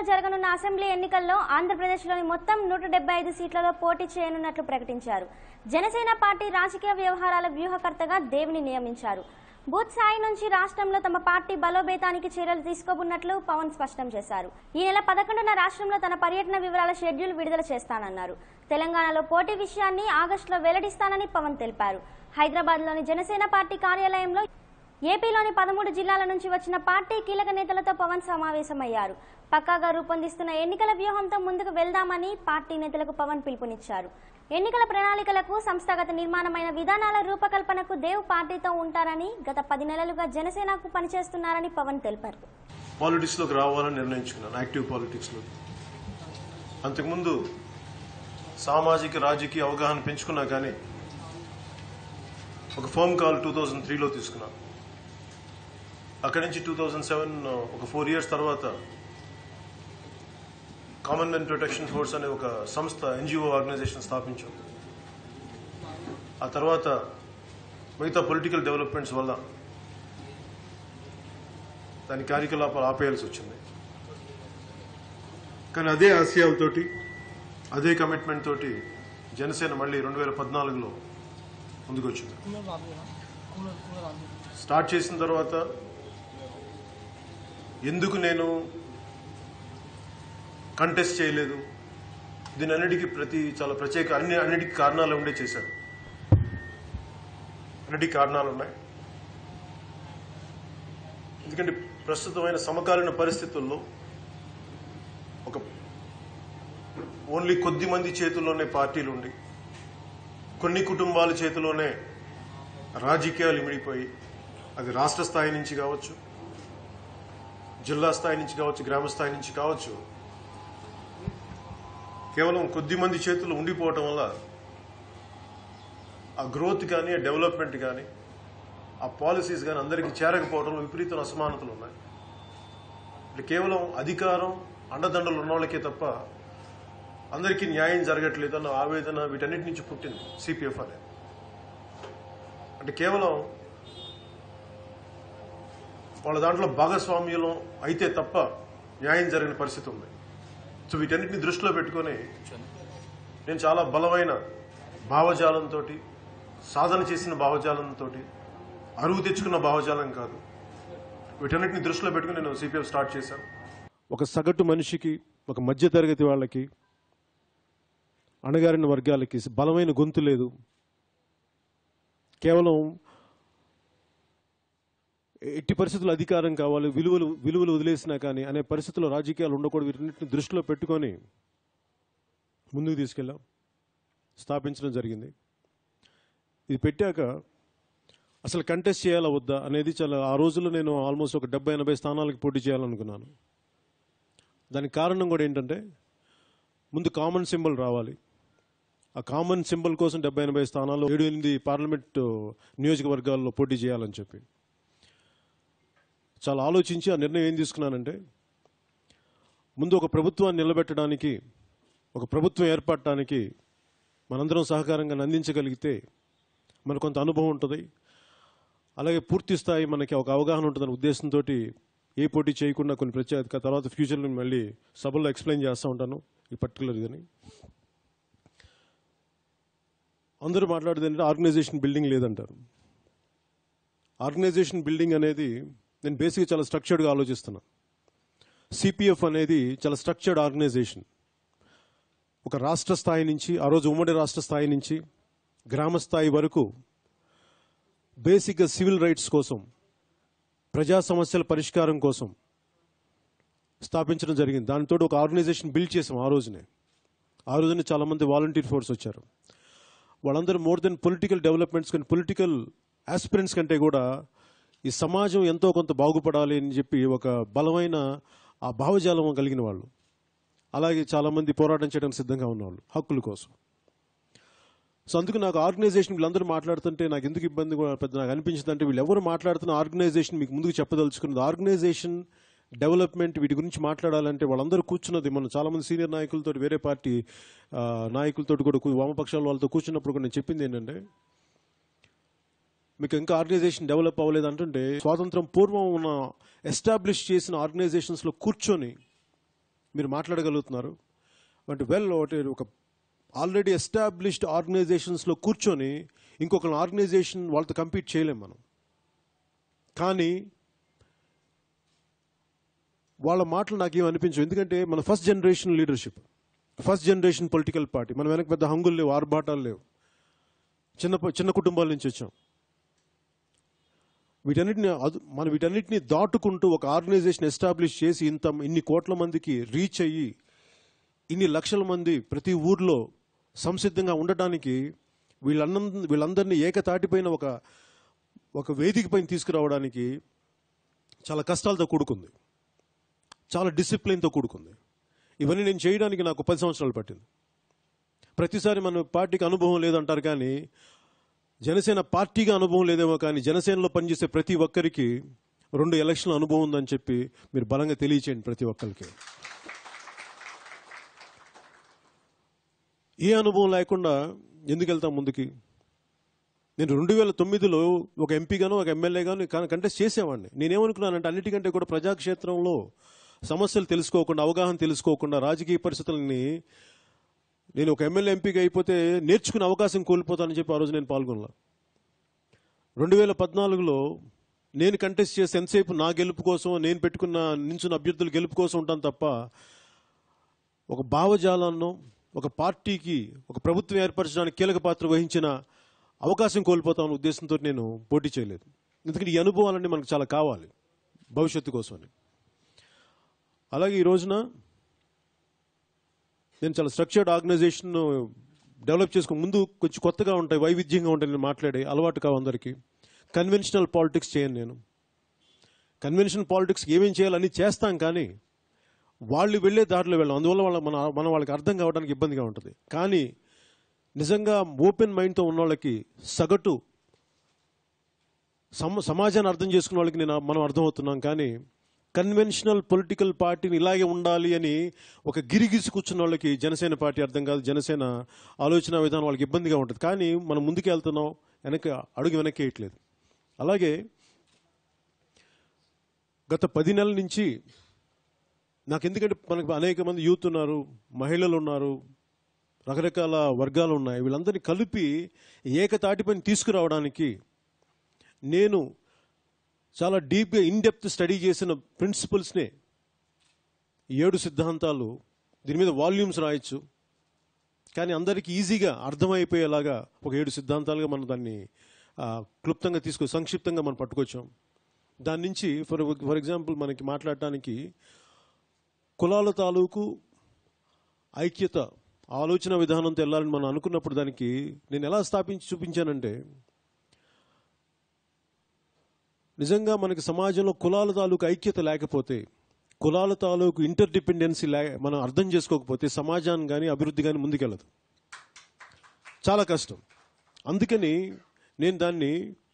జరగనున్న అసెంబ్లీ ఎన్నికల్లో ఆంధ్రప్రదేశ్లోని మొత్తం నూట డెబ్బై ఐదు సీట్లలో పోటీ చేయనున్నట్లు ప్రకటించారు జనసేన పార్టీ రాజకీయ వ్యవహారాల వ్యూహకర్తగా దేవిని నియమించారు బూత్ స్థాయి నుంచి రాష్ట్రంలో తమ పార్టీ బలోపేతానికి చర్యలు తీసుకోనున్నట్లు పవన్ స్పష్టం చేశారు ఈ నెల పదకొండున రాష్ట్రంలో తన పర్యటన వివరాల షెడ్యూల్ విడుదల చేస్తానన్నారు తెలంగాణలో పోటీ విషయాన్ని ఆగస్టులో వెల్లడిస్తానని పవన్ తెలిపారు హైదరాబాద్లోని జనసేన పార్టీ కార్యాలయంలో ఏపీలోని పదమూడు జిల్లాల నుంచి వచ్చిన పార్టీ కీలక నేతలతో పవన్ సమావేశమయ్యారు పక్కాగా రూపొందిస్తున్న ఎన్నికల వ్యూహంతో ముందుకు వెళ్దామని పార్టీ నేతలకు పవన్ పిలుపునిచ్చారు ఎన్నికల ప్రణాళికలకు సంస్థాగత నిర్మాణమైన విధానాల రూపకల్పనకు దేవ్ పార్టీతో ఉంటారని గత పది నెలలుగా జనసేనకు పనిచేస్తున్నారని పవన్ తెలిపారు పాలిటిక్స్లోకి రావాలని నిర్ణయించుకున్నాను యాక్టివ్ పాలిటిక్స్లో అంతకుముందు సామాజిక రాజకీయ అవగాహన పెంచుకున్నా కానీ ఒక ఫోన్ కాల్ టూ థౌజండ్ త్రీలో తీసుకున్నాను అక్కడి నుంచి టూ థౌజండ్ సెవెన్ ఒక ఫోర్ ఇయర్స్ తర్వాత కామన్ అండ్ ప్రొటెక్షన్ ఫోర్స్ అనే ఒక సంస్థ ఎన్జిఓ ఆర్గనైజేషన్ స్థాపించాం ఆ తర్వాత మిగతా పొలిటికల్ డెవలప్మెంట్స్ వల్ల దాని కార్యకలాపాలు ఆపేయాల్సి వచ్చింది కానీ అదే ఆశయాలతోటి అదే కమిట్మెంట్ తోటి జనసేన మళ్ళీ రెండు వేల పద్నాలుగులో ముందుకు వచ్చింది స్టార్ట్ చేసిన తర్వాత ఎందుకు నేను కంటెస్ట్ చేయలేదు దీని అన్నిటికీ ప్రతి చాలా ప్రత్యేక అన్ని అన్నిటికీ కారణాలు ఉండే చేశాను అన్నిటికీ కారణాలు ఉన్నాయి ఎందుకంటే ప్రస్తుతమైన సమకాలీన పరిస్థితుల్లో ఒక ఓన్లీ కొద్ది మంది చేతుల్లోనే పార్టీలు ఉండి కొన్ని కుటుంబాల చేతిలోనే రాజకీయాలు ఇమిడిపోయి అది రాష్ట్ర స్థాయి నుంచి కావచ్చు జిల్లా స్థాయి నుంచి కావచ్చు గ్రామ స్థాయి నుంచి కావచ్చు కేవలం కొద్ది మంది చేతులు ఉండిపోవటం వల్ల ఆ గ్రోత్ కానీ ఆ డెవలప్మెంట్ కానీ ఆ పాలసీస్ కానీ అందరికీ చేరకపోవడంలో విపరీత అసమానతలు ఉన్నాయి అంటే కేవలం అధికారం అండదండలు ఉన్న వాళ్ళకే తప్ప అందరికీ న్యాయం జరగట్లేదు అన్న ఆవేదన వీటన్నిటి నుంచి పుట్టింది సిపిఎఫ్ అనేది అంటే కేవలం వాళ్ళ దాంట్లో భాగస్వామ్యం అయితే తప్ప న్యాయం జరిగిన పరిస్థితి ఉంది సో వీటన్నిటిని దృష్టిలో పెట్టుకొని నేను చాలా బలమైన భావజాలంతో సాధన చేసిన భావజాలంతో అరువు తెచ్చుకున్న భావజాలం కాదు వీటన్నిటిని దృష్టిలో పెట్టుకుని నేను సిపిఎఫ్ స్టార్ట్ చేశాను ఒక సగటు మనిషికి ఒక మధ్యతరగతి వాళ్ళకి అణగారిన వర్గాలకి బలమైన గొంతు లేదు కేవలం ఎట్టి పరిస్థితుల్లో అధికారం కావాలి విలువలు విలువలు వదిలేసినా కానీ అనే పరిస్థితుల్లో రాజకీయాలు ఉండకూడదు వీటన్నిటిని దృష్టిలో పెట్టుకొని ముందుకు తీసుకెళ్ళాం స్థాపించడం జరిగింది ఇది పెట్టాక అసలు కంటెస్ట్ చేయాలా వద్దా అనేది చాలా ఆ రోజుల్లో నేను ఆల్మోస్ట్ ఒక డెబ్బై ఎనభై స్థానాలకు పోటీ చేయాలనుకున్నాను దానికి కారణం కూడా ఏంటంటే ముందు కామన్ సింబల్ రావాలి ఆ కామన్ సింబల్ కోసం డెబ్బై ఎనభై స్థానాలు ఏడు ఎనిమిది పార్లమెంట్ నియోజకవర్గాల్లో పోటీ చేయాలని చెప్పి చాలా ఆలోచించి ఆ నిర్ణయం ఏం తీసుకున్నానంటే ముందు ఒక ప్రభుత్వాన్ని నిలబెట్టడానికి ఒక ప్రభుత్వం ఏర్పడటానికి మనందరం సహకారంగా అందించగలిగితే మనకు కొంత అనుభవం ఉంటుంది అలాగే పూర్తి స్థాయి మనకి ఒక అవగాహన ఉంటుందనే ఉద్దేశంతో ఏ పోటీ చేయకుండా కొన్ని ప్రత్యేక తర్వాత ఫ్యూచర్లో మళ్ళీ సభల్లో ఎక్స్ప్లెయిన్ చేస్తూ ఉంటాను ఈ పర్టికులర్ ఇదని అందరూ మాట్లాడేది ఏంటంటే ఆర్గనైజేషన్ బిల్డింగ్ లేదంటారు ఆర్గనైజేషన్ బిల్డింగ్ అనేది నేను బేసిక్గా చాలా స్ట్రక్చర్డ్గా ఆలోచిస్తున్నా సిపిఎఫ్ అనేది చాలా స్ట్రక్చర్డ్ ఆర్గనైజేషన్ ఒక రాష్ట్ర స్థాయి నుంచి ఆ రోజు ఉమ్మడి రాష్ట్ర స్థాయి నుంచి గ్రామ స్థాయి వరకు బేసిక్గా సివిల్ రైట్స్ కోసం ప్రజా సమస్యల పరిష్కారం కోసం స్థాపించడం జరిగింది దానితో ఒక ఆర్గనైజేషన్ బిల్డ్ చేసాం ఆ రోజునే ఆ రోజునే చాలా మంది వాలంటీర్ ఫోర్స్ వచ్చారు వాళ్ళందరూ మోర్ దెన్ పొలిటికల్ డెవలప్మెంట్స్ కానీ పొలిటికల్ ఆస్పిరెంట్స్ కంటే కూడా ఈ సమాజం ఎంతో కొంత బాగుపడాలి అని చెప్పి ఒక బలమైన ఆ భావజాలం కలిగిన వాళ్ళు అలాగే చాలా మంది పోరాటం చేయడానికి సిద్ధంగా ఉన్నవాళ్ళు హక్కుల కోసం సో అందుకు నాకు ఆర్గనైజేషన్ వీళ్ళందరూ మాట్లాడుతుంటే నాకు ఎందుకు ఇబ్బంది కూడా పెద్ద నాకు అనిపించింది అంటే వీళ్ళు ఎవరు మాట్లాడుతున్న ఆర్గనైజేషన్ మీకు ముందుకు చెప్పదలుచుకున్నది ఆర్గనైజేషన్ డెవలప్మెంట్ వీటి గురించి మాట్లాడాలంటే వాళ్ళందరూ కూర్చున్నది మనం చాలా మంది సీనియర్ నాయకులతో వేరే పార్టీ ఆ, నాయకులతో కూడా కూ- వామపక్షాల వాళ్ళతో కూర్చున్నప్పుడు కూడా నేను చెప్పింది ఏంటంటే మీకు ఇంకా ఆర్గనైజేషన్ డెవలప్ అవ్వలేదు అంటుంటే స్వాతంత్రం పూర్వం ఉన్న ఎస్టాబ్లిష్ చేసిన ఆర్గనైజేషన్స్లో కూర్చొని మీరు మాట్లాడగలుగుతున్నారు బట్ వెల్ ఒకటి ఒక ఆల్రెడీ ఎస్టాబ్లిష్డ్ ఆర్గనైజేషన్స్లో కూర్చొని ఇంకొక ఆర్గనైజేషన్ వాళ్ళతో కంపీట్ చేయలేం మనం కానీ వాళ్ళ మాటలు నాకేం అనిపించవు ఎందుకంటే మన first generation leadership first generation political party మన వెనక పెద్ద హంగులు లేవు ఆర్భాటాలు లేవు చిన్న ప- చిన్న కుటుంబాల నుంచి వచ్చాం వీటన్నిటిని అదు- మనం వీటన్నిటిని దాటుకుంటూ ఒక ఆర్గనైజేషన్ ఎస్టాబ్లిష్ చేసి ఇంత ఇన్ని కోట్ల మందికి రీచ్ అయ్యి ఇన్ని లక్షల మంది ప్రతి ఊర్లో సంసిద్ధంగా ఉండటానికి వీళ్ళన్న వీళ్ళందరినీ ఏకతాటిపైన ఒక ఒక వేదిక పైన తీసుకురావడానికి చాలా కష్టాలతో కూడుకుంది చాలా డిసిప్లిన్తో కూడుకుంది ఇవన్నీ నేను చేయడానికి నాకు పది సంవత్సరాలు పట్టింది ప్రతిసారి మన పార్టీకి అనుభవం లేదంటారు కానీ జనసేన పార్టీగా అనుభవం లేదేమో కానీ జనసేనలో పనిచేసే ప్రతి ఒక్కరికి రెండు ఎలక్షన్ల అనుభవం ఉందని చెప్పి మీరు బలంగా తెలియచేయండి ప్రతి ఒక్కరికి ఏ అనుభవం లేకుండా ఎందుకు వెళ్తాం ముందుకి నేను రెండు వేల తొమ్మిదిలో ఒక ఎంపీగాను ఒక ఎమ్మెల్యేగాను కంటెస్ట్ చేసేవాడిని నేనేమనుకున్నానంటే అన్నిటికంటే కూడా ప్రజాక్షేత్రంలో సమస్యలు తెలుసుకోకుండా అవగాహన తెలుసుకోకుండా రాజకీయ పరిస్థితులని నేను ఒక ఎమ్మెల్యే ఎంపీగా అయిపోతే నేర్చుకునే అవకాశం కోల్పోతానని చెప్పి ఆ రోజు నేను పాల్గొనలా రెండు వేల పద్నాలుగులో నేను కంటెస్ట్ చేసి ఎంతసేపు నా గెలుపు కోసం నేను పెట్టుకున్న నించున్న అభ్యర్థుల గెలుపు కోసం ఉంటాను తప్ప ఒక భావజాలాన్నో ఒక పార్టీకి ఒక ప్రభుత్వం ఏర్పరచడానికి కీలక పాత్ర వహించిన అవకాశం కోల్పోతామన్న ఉద్దేశంతో నేను పోటీ చేయలేదు ఎందుకంటే ఈ అనుభవాలన్నీ మనకు చాలా కావాలి భవిష్యత్తు కోసమని అలాగే ఈ రోజున నేను చాలా స్ట్రక్చర్డ్ ఆర్గనైజేషన్ డెవలప్ చేసుకుని ముందు కొంచెం కొత్తగా ఉంటాయి వైవిధ్యంగా ఉంటాయి నేను మాట్లాడే అలవాటు కావు అందరికీ కన్వెన్షనల్ పాలిటిక్స్ చేయను నేను కన్వెన్షనల్ పాలిటిక్స్ ఏమేం చేయాలని చేస్తాం కానీ వాళ్ళు వెళ్ళే దారిలో వెళ్ళాం అందువల్ల వాళ్ళ మన మన వాళ్ళకి అర్థం కావడానికి ఇబ్బందిగా ఉంటుంది కానీ నిజంగా ఓపెన్ మైండ్తో ఉన్న వాళ్ళకి సగటు సమ సమాజాన్ని అర్థం చేసుకున్న వాళ్ళకి నేను మనం అర్థమవుతున్నాం కానీ కన్వెన్షనల్ పొలిటికల్ పార్టీని ఇలాగే ఉండాలి అని ఒక గిరిగిసి కూర్చున్న వాళ్ళకి జనసేన పార్టీ అర్థం కాదు జనసేన ఆలోచన విధానం వాళ్ళకి ఇబ్బందిగా ఉంటుంది కానీ మనం ముందుకు వెళ్తున్నాం వెనక అడుగు వెనక్కి వేయట్లేదు అలాగే గత పది నెలల నుంచి నాకు ఎందుకంటే మనకు అనేక మంది యూత్ ఉన్నారు మహిళలు ఉన్నారు రకరకాల వర్గాలు ఉన్నాయి వీళ్ళందరినీ కలిపి ఏకతాటిపైన తీసుకురావడానికి నేను చాలా డీప్గా ఇన్ డెప్త్ స్టడీ చేసిన ప్రిన్సిపల్స్నే ఏడు సిద్ధాంతాలు దీని మీద వాల్యూమ్స్ రాయొచ్చు కానీ అందరికీ ఈజీగా అర్థమైపోయేలాగా ఒక ఏడు సిద్ధాంతాలుగా మనం దాన్ని ఆ, క్లుప్తంగా తీసుకు సంక్షిప్తంగా మనం పట్టుకొచ్చాం దాని నుంచి ఫర్ ఫర్ ఎగ్జాంపుల్ మనకి మాట్లాడటానికి కులాల తాలూకు ఐక్యత ఆలోచన విధానంతో వెళ్ళాలని మనం అనుకున్నప్పుడు దానికి నేను ఎలా స్థాపించి చూపించానంటే నిజంగా మనకి సమాజంలో కులాల తాలూకు ఐక్యత లేకపోతే కులాల తాలూకు ఇంటర్ డిపెండెన్సీ లే మనం అర్థం చేసుకోకపోతే సమాజాన్ని కానీ అభివృద్ధి కానీ ముందుకెళ్ళదు చాలా కష్టం అందుకని నేను దాన్ని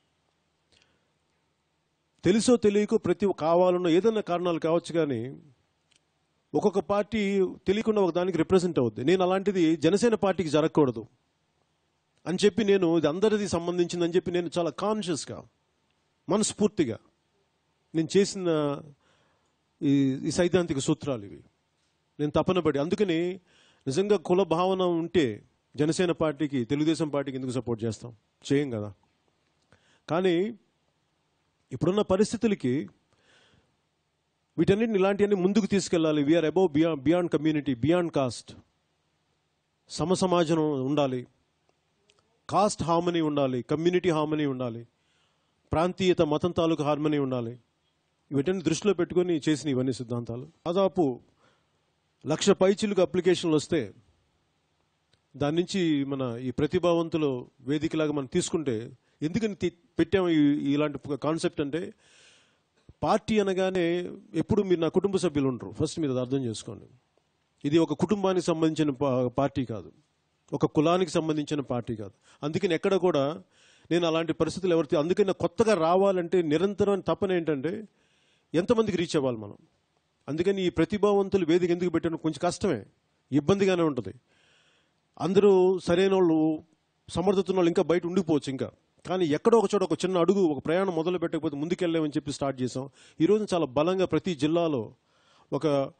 తెలుసో తెలియకో ప్రతి కావాలన్న ఏదైనా కారణాలు కావచ్చు కానీ ఒక్కొక్క పార్టీ తెలియకుండా ఒక దానికి రిప్రజెంట్ అవుద్ది నేను అలాంటిది జనసేన పార్టీకి జరగకూడదు అని చెప్పి నేను ఇది అందరిది సంబంధించిందని చెప్పి నేను చాలా కాన్షియస్గా మనస్ఫూర్తిగా నేను చేసిన ఈ ఈ సైద్ధాంతిక సూత్రాలు ఇవి నేను తపన పడి అందుకని నిజంగా కుల భావన ఉంటే జనసేన పార్టీకి తెలుగుదేశం పార్టీకి ఎందుకు సపోర్ట్ చేస్తాం చేయం కదా కానీ ఇప్పుడున్న పరిస్థితులకి వీటన్నిటిని ఇలాంటివన్నీ ముందుకు తీసుకెళ్ళాలి we are above beyond beyond community beyond caste సమ సమాజం ఉండాలి కాస్ట్ హార్మనీ ఉండాలి కమ్యూనిటీ హార్మనీ ఉండాలి ప్రాంతీయత మతం తాలూకు హార్మనీ ఉండాలి వీటిని దృష్టిలో పెట్టుకొని చేసిన ఇవన్నీ సిద్ధాంతాలు దాదాపు లక్ష పైచిలుకు అప్లికేషన్లు వస్తే దాని నుంచి మన ఈ ప్రతిభావంతులు వేదికలాగా మనం తీసుకుంటే ఎందుకని తీ- పెట్టాము ఈ- ఇలాంటి కాన్సెప్ట్ అంటే పార్టీ అనగానే ఎప్పుడు మీరు నా కుటుంబ సభ్యులు ఉండరు ఫస్ట్ మీరు అది అర్థం చేసుకోండి ఇది ఒక కుటుంబానికి సంబంధించిన పా- పార్టీ కాదు ఒక కులానికి సంబంధించిన పార్టీ కాదు అందుకని ఎక్కడ కూడా నేను అలాంటి పరిస్థితులు ఎవరితో అందుకని నాకు కొత్తగా రావాలంటే నిరంతరం తపన ఏంటంటే ఎంతమందికి రీచ్ అవ్వాలి మనం అందుకని ఈ ప్రతిభావంతులు వేదిక ఎందుకు పెట్టడం కొంచెం కష్టమే ఇబ్బందిగానే ఉంటుంది అందరూ సరైన వాళ్ళు సమర్థత ఉన్న వాళ్ళు ఇంకా బయట ఉండిపోవచ్చు ఇంకా కానీ ఎక్కడో ఒక చోట ఒక చిన్న అడుగు ఒక ప్రయాణం మొదలు పెట్టకపోతే ముందుకెళ్ళామని చెప్పి స్టార్ట్ చేసాం ఈ రోజు చాలా బలంగా ప్రతి జిల్లాలో ఒక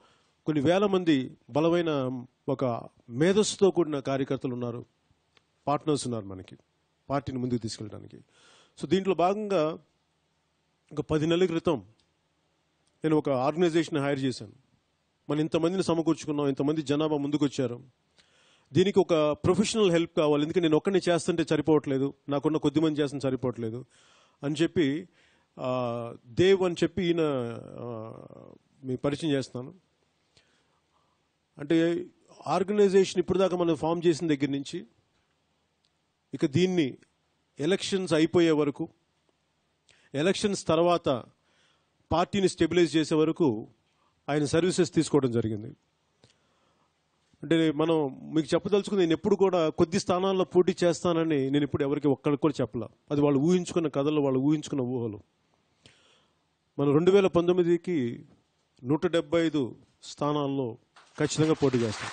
కొన్ని వేల మంది బలమైన ఒక మేధస్సుతో కూడిన కార్యకర్తలు ఉన్నారు పార్ట్నర్స్ ఉన్నారు మనకి పార్టీని ముందుకు తీసుకెళ్ళడానికి సో దీంట్లో భాగంగా ఒక పది నెలల క్రితం నేను ఒక ఆర్గనైజేషన్ హైర్ చేశాను మనం ఇంతమందిని సమకూర్చుకున్నాం ఇంతమంది జనాభా ముందుకు వచ్చారు దీనికి ఒక ప్రొఫెషనల్ హెల్ప్ కావాలి ఎందుకంటే నేను ఒక్కడిని చేస్తుంటే సరిపోవట్లేదు నాకున్న కొద్ది మంది చేస్తుంటే సరిపోవట్లేదు అని చెప్పి ఆ, దేవ్ అని చెప్పి ఈయన ఆ, మీ పరిచయం చేస్తున్నాను అంటే ఆర్గనైజేషన్ ఇప్పుడు దాకా మనం ఫామ్ చేసిన దగ్గర నుంచి ఇక దీన్ని ఎలక్షన్స్ అయిపోయే వరకు ఎలక్షన్స్ తర్వాత పార్టీని స్టెబిలైజ్ చేసే వరకు ఆయన సర్వీసెస్ తీసుకోవడం జరిగింది అంటే మనం మీకు చెప్పదలుచుకుంది నేను ఎప్పుడు కూడా కొద్ది స్థానాల్లో పోటీ చేస్తానని నేను ఇప్పుడు ఎవరికి ఒక్కడికి కూడా చెప్పలా అది వాళ్ళు ఊహించుకున్న కథలు వాళ్ళు ఊహించుకున్న ఊహలు మనం రెండు వేల పంతొమ్మిదికి నూట డెబ్బై ఐదు స్థానాల్లో ఖచ్చితంగా పోటీ చేస్తాం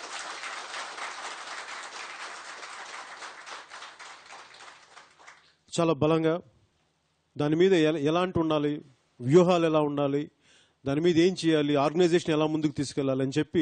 చాలా బలంగా దాని మీద ఎల- ఎలాంటి ఉండాలి వ్యూహాలు ఎలా ఉండాలి దాని మీద ఏం చేయాలి ఆర్గనైజేషన్ ఎలా ముందుకు తీసుకెళ్ళాలి అని చెప్పి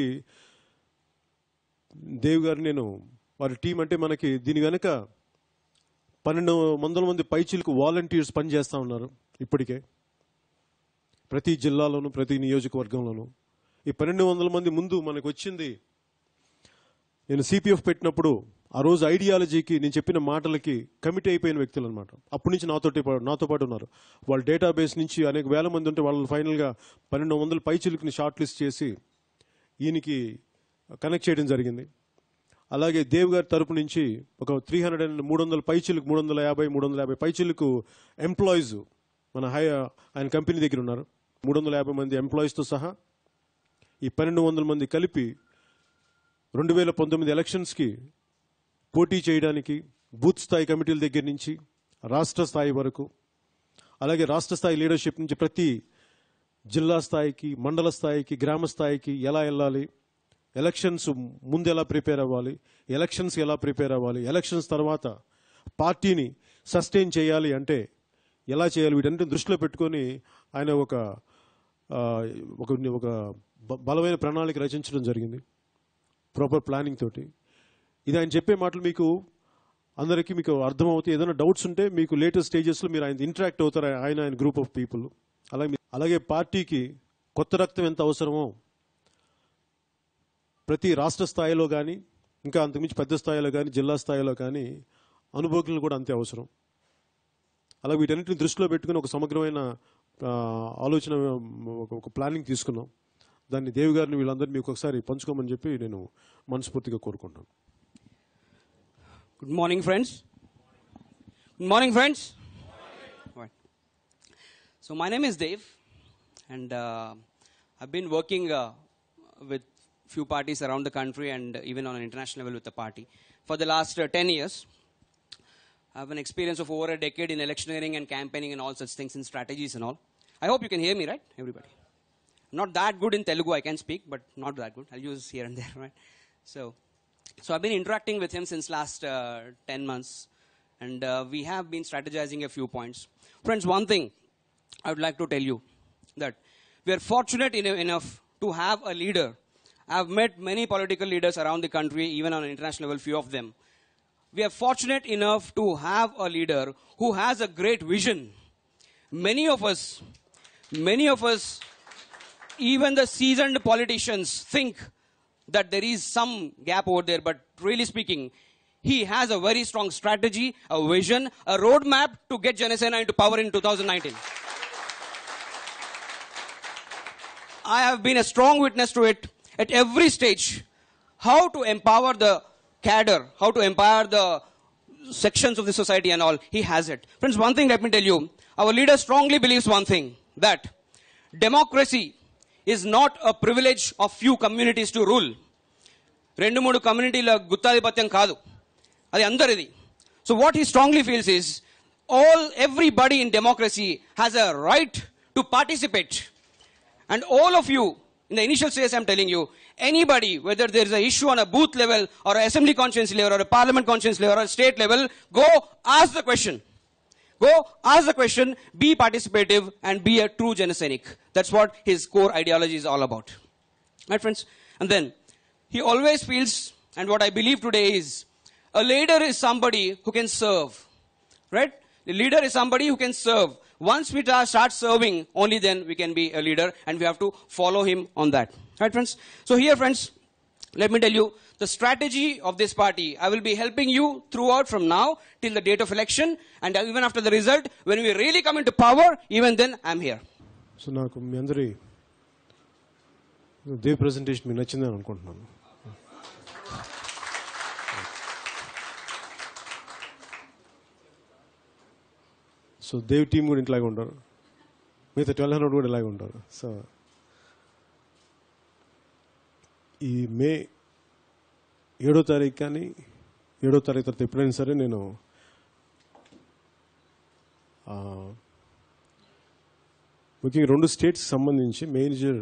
దేవ్ గారు నేను వారి టీం అంటే మనకి దీని వెనుక పన్నెండు వందల మంది పైచీలకు వాలంటీర్స్ పనిచేస్తూ ఉన్నారు ఇప్పటికే ప్రతి జిల్లాలోను ప్రతి నియోజకవర్గంలోను ఈ పన్నెండు వందల మంది ముందు మనకు వచ్చింది నేను సిపిఎఫ్ పెట్టినప్పుడు ఆ రోజు ఐడియాలజీకి నేను చెప్పిన మాటలకి కమిట్ అయిపోయిన వ్యక్తులు అనమాట అప్పటి నుంచి నాతో నాతో పాటు ఉన్నారు వాళ్ళ డేటాబేస్ నుంచి అనేక వేల మంది ఉంటే వాళ్ళు ఫైనల్గా పన్నెండు వందల పైచిలుకుని షార్ట్ లిస్ట్ చేసి ఈయనకి కనెక్ట్ చేయడం జరిగింది అలాగే దేవ్ గారి తరపు నుంచి ఒక త్రీ హండ్రెడ్ అండ్ మూడు వందల పైచిలకు మూడు వందల యాభై మూడు వందల యాభై పైచిలకు ఎంప్లాయీస్ మన హై ఆయన కంపెనీ దగ్గర ఉన్నారు మూడు వందల యాభై మంది ఎంప్లాయీస్తో సహా ఈ పన్నెండు వందల మంది కలిపి రెండు వేల పంతొమ్మిది ఎలక్షన్స్కి పోటీ చేయడానికి బూత్ స్థాయి కమిటీల దగ్గర నుంచి రాష్ట్ర స్థాయి వరకు అలాగే రాష్ట్ర స్థాయి లీడర్షిప్ నుంచి ప్రతి జిల్లా స్థాయికి మండల స్థాయికి గ్రామ స్థాయికి ఎలా వెళ్ళాలి ఎలక్షన్స్ ముందు ఎలా ప్రిపేర్ అవ్వాలి ఎలక్షన్స్ ఎలా ప్రిపేర్ అవ్వాలి ఎలక్షన్స్ తర్వాత పార్టీని సస్టైన్ చేయాలి అంటే ఎలా చేయాలి వీటన్నిటి దృష్టిలో పెట్టుకొని ఆయన ఒక ఆ, ఒక ఒక బ- బలమైన ప్రణాళిక రచించడం జరిగింది ప్రాపర్ ప్లానింగ్ తోటి ఇది ఆయన చెప్పే మాటలు మీకు అందరికీ మీకు అర్థమవుతాయి ఏదైనా డౌట్స్ ఉంటే మీకు లేటెస్ట్ స్టేజెస్లో మీరు ఆయన ఇంటరాక్ట్ అవుతారు ఆయన ఆయన గ్రూప్ ఆఫ్ పీపుల్ అలాగే మీ- అలాగే పార్టీకి కొత్త రక్తం ఎంత అవసరమో ప్రతి రాష్ట్ర స్థాయిలో కానీ ఇంకా అంతకుమించి పెద్ద స్థాయిలో కానీ జిల్లా స్థాయిలో కానీ అనుభవకులు కూడా అంతే అవసరం అలా వీటన్నిటిని దృష్టిలో పెట్టుకుని ఒక సమగ్రమైన ఆ, ఆలోచన ఒక- ఒక ప్లానింగ్ తీసుకున్నాం దాన్ని దేవి గారిని వీళ్ళందరినీ మీకు ఒకసారి పంచుకోమని చెప్పి నేను మనస్ఫూర్తిగా కోరుకుంటాను Good morning, friends. Good morning, friends. Right. So my name is Dave, and uh, I've been working uh, with few parties around the country and even on an international level with the party for the last uh, 10 years. I have an experience of over a decade in electioneering and campaigning and all such things and strategies and all. I hope you can hear me, right, everybody? Not that good in Telugu, I can speak, but not that good. I'll use here and there, right? So, so I've been interacting with him since last uh, 10 months, and uh, we have been strategizing a few points. Friends, one thing I would like to tell you that we are fortunate eno- enough to have a leader. I've met many political leaders around the country, even on an international level, few of them. We are fortunate enough to have a leader who has a great vision. Many of us, many of us even the seasoned politicians think that there is some gap over there, but really speaking, he has a very strong strategy, a vision, a roadmap to get Janasena into power in 2019. I have been a strong witness to it at every stage. How to empower the cadre, how to empower the sections of the society and all. He has it. Friends, one thing let me tell you. Our leader strongly believes one thing that democracy is not a privilege of few communities to rule. రెండు మూడు కమ్యూనిటీల గుత్తాధిపత్యం కాదు అది అందరిది so what he strongly feels is all everybody in democracy has a right to participate and all of you, in the initial stage, I'm telling you, anybody, whether there is an issue on a booth level, or an assembly conscience level, or a parliament conscience level, or a state level, go ask the question. Go ask the question, be participative, and be a true Genesenic. That's what his core ideology is all about. Right, friends? And then he always feels, and what I believe today is, a leader is somebody who can serve. Right? A leader is somebody who can serve. Once we ta- start serving, only then we can be a leader, and we have to follow him on that. Right, friends? So here, friends, let me tell you the strategy of this party. I will be helping you throughout from now till the date of election, and even after the result, when we really come into power, even then I'm here. So నాకు మీ అందరి Dev presentation మీకు నచ్చిందని అనుకుంటున్నాను so Dev team కూడా ఇట్లాగే ఉంటారు మిగతా ట్వెల్వ్ హండ్రెడ్ కూడా ఇలాగే ఉంటారు సో ఈ మే ఏడో తారీఖు కానీ ఏడో తారీఖు తర్వాత ఎప్పుడైనా సరే నేను ఆ, ముఖ్యంగా రెండు స్టేట్స్ సంబంధించి మేజర్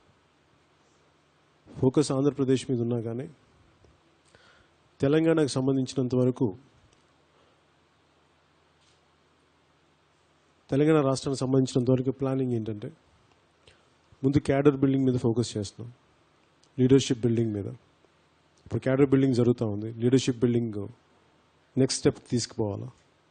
ఫోకస్ ఆంధ్రప్రదేశ్ మీద ఉన్నా కానీ తెలంగాణకు సంబంధించినంత వరకు తెలంగాణ రాష్ట్రానికి సంబంధించినంత వరకు ప్లానింగ్ ఏంటంటే ముందు క్యాడర్ బిల్డింగ్ మీద ఫోకస్ చేస్తున్నాం లీడర్షిప్ బిల్డింగ్ మీద ఇప్పుడు క్యాడర్ బిల్డింగ్ జరుగుతూ ఉంది లీడర్షిప్ బిల్డింగ్ నెక్స్ట్ స్టెప్ తీసుకుపోవాలా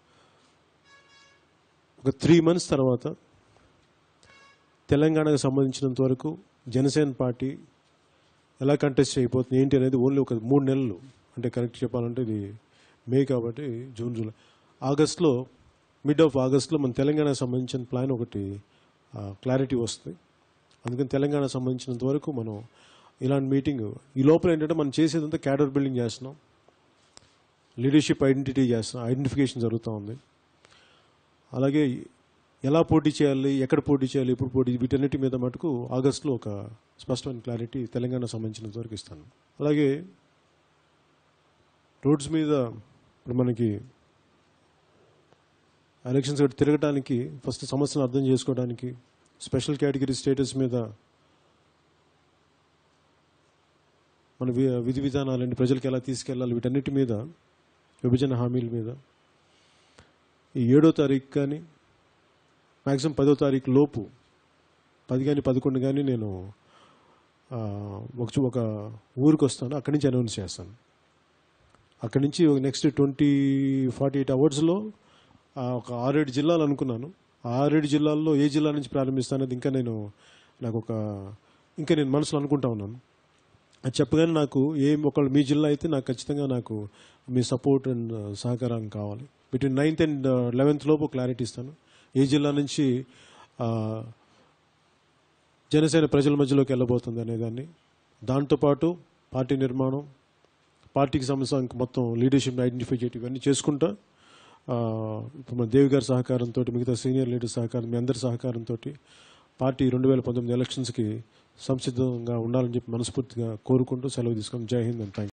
ఒక త్రీ మంత్స్ తర్వాత తెలంగాణకు సంబంధించినంత వరకు జనసేన పార్టీ ఎలా కంటెస్ట్ అయిపోతుంది ఏంటి అనేది ఓన్లీ ఒక మూడు నెలలు అంటే కరెక్ట్ చెప్పాలంటే ఇది మే కాబట్టి జూన్ జూలై ఆగస్ట్లో మిడ్ ఆఫ్ ఆగస్ట్లో మన తెలంగాణకు సంబంధించిన ప్లాన్ ఒకటి క్లారిటీ వస్తుంది అందుకని తెలంగాణకు సంబంధించినంత వరకు మనం ఇలాంటి మీటింగ్ ఈ లోపల ఏంటంటే మనం చేసేదంతా క్యాడర్ బిల్డింగ్ చేస్తున్నాం లీడర్షిప్ ఐడెంటిటీ చేస్తున్నాం ఐడెంటిఫికేషన్ జరుగుతూ ఉంది అలాగే ఎలా పోటీ చేయాలి ఎక్కడ పోటీ చేయాలి ఎప్పుడు పోటీ వీటన్నిటి మీద మటుకు ఆగస్టులో ఒక స్పష్టమైన క్లారిటీ తెలంగాణ సంబంధించినంత వరకు ఇస్తాను అలాగే రోడ్స్ మీద ఇప్పుడు మనకి ఎలక్షన్స్ గట్టి తిరగడానికి ఫస్ట్ సమస్యను అర్థం చేసుకోవడానికి స్పెషల్ కేటగిరీ స్టేటస్ మీద మన వి- విధి విధానాలన్నీ ప్రజలకు ఎలా తీసుకెళ్ళాలి వీటన్నిటి మీద విభజన హామీల మీద ఈ ఏడో తారీఖు కానీ మ్యాక్సిమం పదో తారీఖు లోపు పది కానీ పదకొండు కానీ నేను ఆ, ఒక చో- ఒక ఊరికి వస్తాను అక్కడి నుంచి అనౌన్స్ చేస్తాను అక్కడి నుంచి నెక్స్ట్ ట్వంటీ ఫార్టీ ఎయిట్ అవర్స్లో ఒక ఆరేడు జిల్లాలు అనుకున్నాను ఆ ఆరేడు జిల్లాల్లో ఏ జిల్లా నుంచి ప్రారంభిస్తానది ఇంకా నేను నాకు ఒక ఇంకా నేను మనసులో అనుకుంటా ఉన్నాను అది చెప్పగానే నాకు ఏం ఒకళ్ళు మీ జిల్లా అయితే నాకు ఖచ్చితంగా నాకు మీ సపోర్ట్ అండ్ సహకారం కావాలి బిట్వీన్ నైన్త్ అండ్ లెవెన్త్ లోపు క్లారిటీ ఇస్తాను ఏ జిల్లా నుంచి ఆ, జనసేన ప్రజల మధ్యలోకి వెళ్ళబోతుంది అనేదాన్ని దాంతోపాటు పార్టీ నిర్మాణం పార్టీకి సంబంధించిన మొత్తం లీడర్షిప్ ఐడెంటిఫై చేయటం ఇవన్నీ చేసుకుంటా ఆ, ఇప్పుడు మన దేవి గారి సహకారంతో మిగతా సీనియర్ లీడర్ సహకారం మీ అందరి సహకారంతో పార్టీ రెండు వేల పంతొమ్మిది ఎలక్షన్స్కి సంసిద్ధంగా ఉండాలని చెప్పి మనస్ఫూర్తిగా కోరుకుంటూ సెలవు తీసుకొని జై హింద్ అండ్ థ్యాంక్